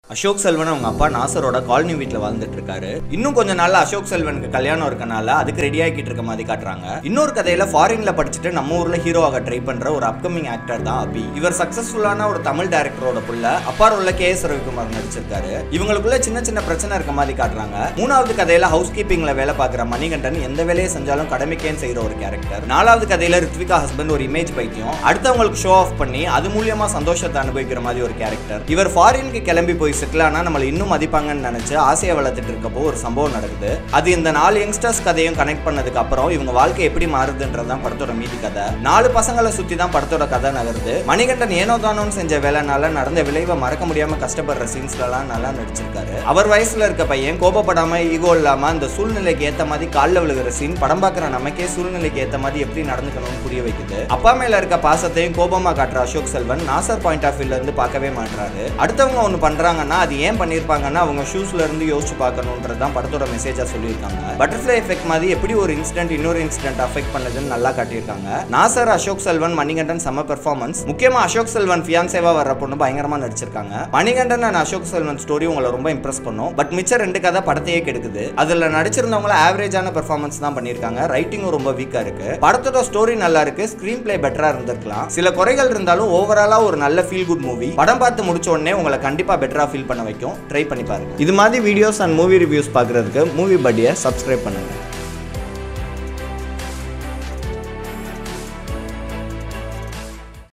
அசோக் செல்வன் அவங்க அப்பா நாசரோட காலனி வீட்டில் வாழ்ந்துட்டு இருக்காரு இன்னும் கொஞ்ச நாள்ல அசோக் செல்வனுக்கு கல்யாணம் இருக்கனால அதுக்கு ரெடி ஆகிட்டு இருக்க மாதிரி காட்டுறாங்க இன்னொரு கதையில ஃபாரின்ல படிச்சுட்டு நம்ம ஊர்ல ஹீரோ ஆக ட்ரை பண்ற ஒரு அப்கமிங் ஆக்டர் தான் அபி இவர் சக்சஸ்ஃபுல்லான ஒரு தமிழ் டைரக்டரோட புள்ள அப்பா உள்ள கே எஸ் ரவிக்குமார் நடிச்சிருக்காரு இவங்களுக்குள்ள சின்ன சின்ன பிரச்சனை இருக்க மாதிரி காட்டுறாங்க மூணாவது கதையில ஹவுஸ் கீப்பிங்ல வேலை பார்க்குற மணிகண்டன் எந்த வேலையை செஞ்சாலும் கடமைக்கேன்னு செய்யற ஒரு கேரக்டர் நாலாவது கதையில ரித்விகா ஹஸ்பண்ட் ஒரு இமேஜ் பைத்தியம் அடுத்தவங்களுக்கு ஷோ ஆஃப் பண்ணி அது மூலியமா சந்தோஷத்தை அனுபவிக்கிற மாதிரி ஒரு கேரக்டர் இவர் ஃபாரினுக்கு கிளம்பி போய் செட்டில் ஆனா நம்மளை இன்னும் மதிப்பாங்கன்னு நினைச்சு ஆசையை வளர்த்துட்டு இருக்கப்போ ஒரு சம்பவம் நடக்குது அது இந்த நாலு யங்ஸ்டர்ஸ் கதையும் கனெக்ட் பண்ணதுக்கு அப்புறம் இவங்க வாழ்க்கை எப்படி மாறுதுன்றதுதான் படத்தோட மீதி கதை நாலு பசங்களை சுத்தி தான் படத்தோட கதை நகருது மணிகண்டன் ஏனோ தானோன்னு செஞ்ச வேலைனால நடந்த விளைவை மறக்க முடியாம கஷ்டப்படுற சீன்ஸ்லாம் நல்லா நடிச்சிருக்காரு அவர் வயசுல இருக்க பையன் கோபப்படாம ஈகோ இல்லாம அந்த சூழ்நிலைக்கு ஏத்த மாதிரி காலில் விழுகிற சீன் படம் பார்க்குற நமக்கே சூழ்நிலைக்கு ஏத்த மாதிரி எப்படி நடந்துக்கணும்னு புரிய வைக்குது அப்பா மேல இருக்க பாசத்தையும் கோபமா காட்டுற அசோக் செல்வன் நாசர் பாயிண்ட் ஆஃப் வியூல இருந்து பார்க்கவே மாட்டாரு அடுத்தவங்க ஒன்று பண்றாங்கன்னா அது ஏன் பண்ணியிருப்பாங்கன்னா அவங்க ஷூஸ்ல இருந்து யோசிச்சு பார்க்கணுன்றது தான் படத்தோட மெசேஜா சொல்லியிருக்காங்க பட்டர்ஃப்ளை எஃபெக்ட் மாதிரி எப்படி ஒரு இன்சிடென்ட் இன்னொரு இன்சிடென்ட் அஃபெக்ட் பண்ணதுன்னு நல்லா காட்டியிருக்காங்க நாசர் அசோக் செல்வன் மணிகண்டன் செம்ம பெர்ஃபார்மன்ஸ் முக்கியமா அசோக் செல்வன் ஃபியான்சேவா வர்ற பொண்ணு பயங்கரமா நடிச்சிருக்காங்க மணிகண்டன் அண்ட் அசோக் செல்வன் ஸ்டோரி உங்களை ரொம்ப இம்ப்ரெஸ் பண்ணும் பட் மிச்சம் ரெண்டு கதை படத்தையே கெடுக்குது அதுல நடிச்சிருந்தவங்கள ஆவரேஜான பெர்ஃபார்மன்ஸ் தான் பண்ணியிருக்காங்க ரைட்டிங்கும் ரொம்ப வீக்கா இருக்கு படத்தோட ஸ்டோரி நல்லா இருக்கு ஸ்கிரீன் பிளே பெட்டரா இருந்திருக்கலாம் சில குறைகள் இருந்தாலும் ஓவராலா ஒரு நல்ல ஃபீல் குட் மூவி படம் பார்த்து முடிச்ச உடனே உங்களை கண்டிப்பா பெட்டரா ஃபீல் பண்ண வைக்கும் ட்ரை பண்ணி பாருங்க இது மாதிரி வீடியோஸ் அண்ட் மூவி ரிவ்யூஸ் பார்க்கறதுக்கு மூவி பட்டியை சப்ஸ்கிரைப் பண்ணுங்க